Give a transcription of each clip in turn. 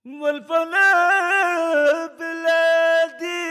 والفنا بلادي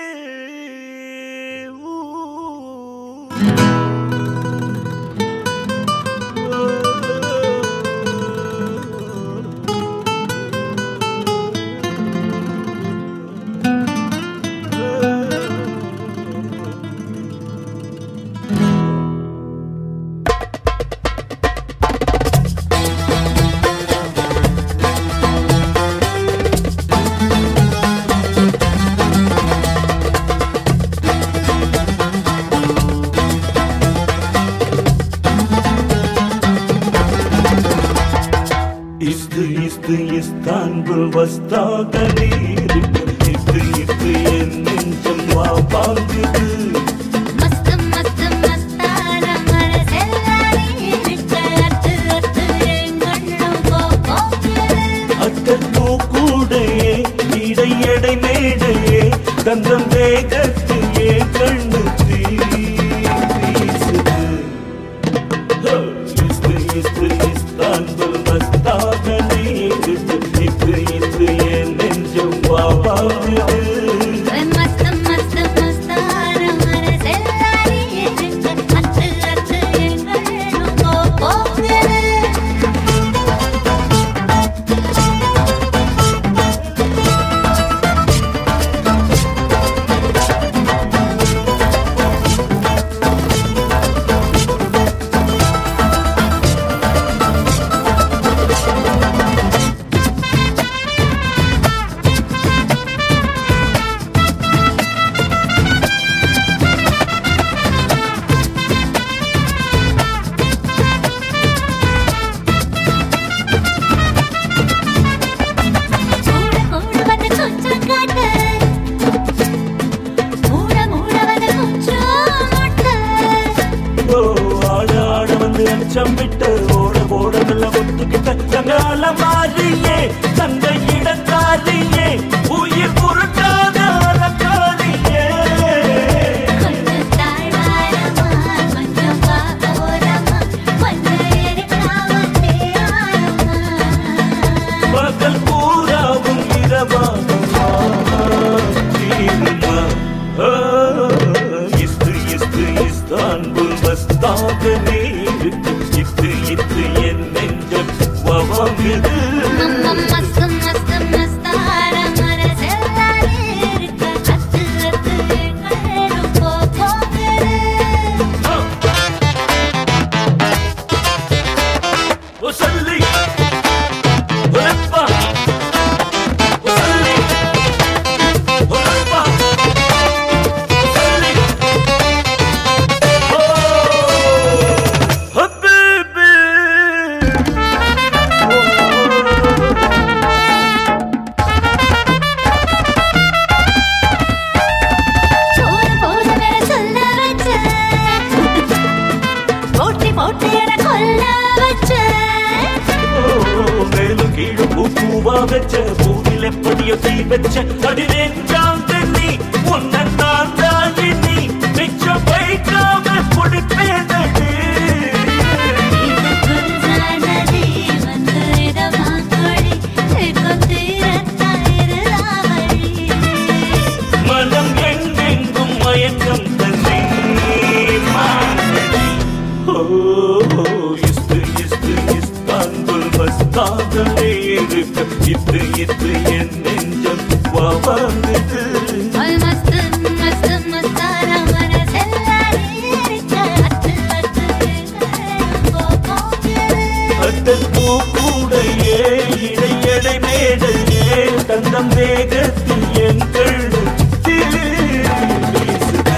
இஸ்து இஸ்து Istanbul வஸ்தாக நீருக்கு இத்து இத்து என் நெஞ்சம் வா பாங்குது மஸ்த் மஸ்த் மஸ்தான மனசெல்லாரி விட்ட அத்து அத்து எங்கண்ணும் போக்குது அத்தோ கூடையே இடை எடை மேடையே தந்தம் வேகத்தையே கண்ணு தீ வீசுது இஸ்து இஸ்து இஸ்தான்புல் வஸ்தாக நீருக்கு இத்து இத்து என் நெஞ்சம் வா பாங்குது மஸ்த் மஸ்த் மஸ்தான மனசெல்லாரி விட்ட அத்து அத்து எங்கண்ணும் போக்குது மூட மூட வந்து கொஞ்சம் காட்டு மூட மூட வந்து கொஞ்சம் மாட்டு ஓ, ஆட ஆட வந்து அச்சம் விட்டு ஓட ஓட நல்ல ஒத்துக்கிட்ட தங்கால மாறியே தங்க இடக்காரியே உயிர் பொருட்டாத அலக்காரியே கொஞ்சம் தாழ்வாரமா கொஞ்சம் பாப்போரமா கொஞ்சம் எரிக்காம தேயாரமா பகல் பூராவும் இரவாகுமா தீருமா ஓ, இஸ்து இஸ்து இஸ்தான்புல் வஸ்தாக நீருக்கு இத்து இத்து என் நெஞ்சம் வவாங்குது மம்மம் மஸ்து மஸ்து மஸ்தார மனசெல்லாரி இருக்க அத்து அத்து எங்களும் போகுது وصلي ولفة وصلي ولفة وصلي أوه، حبيبي சோறு போது வேற சொல்ல வச்ச போட்டி போட்டு என கொல்ல வச்ச ஓ, மேலும் கீழும் பூ பூவா வச்ச பூவில் எப்படியோ தீ வச்ச அடி நெஞ்சாம் தண்ணி உன்னை நான் தாண்டி நீ மிச்சம் வைக்காம குடிப்பேனடி இது குருசானதி வந்து இதமா கொடி இருக்கும் தீரத்தாயிரவழி மனம் எங்கெங்கும் மயக்கம் தன்னை மாந்தடி. ஓ, இஸ்து, இஸ்து, இஸ்தான்புல் மஸ்தாகவே இருக்க. இத்து, இத்து என் நெஞ்சம் வாங்குது. ஓய் மஸ்து மஸ்து மஸ்தார மனசெல்லாரி இருக்க அத்து அத்து போகுது அத்தல் பூக்கூடையே, இடை எடை மேடையே, தந்தம் வேகத்தில் என் கண்ணு வீசுது.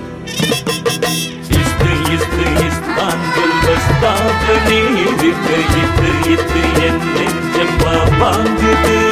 இஸ்து, இஸ்து, இஸ்தான்புல் மஸ்தாக நீ இருக்க. இத்து, இத்து என் நெஞ்சம் வாங்குது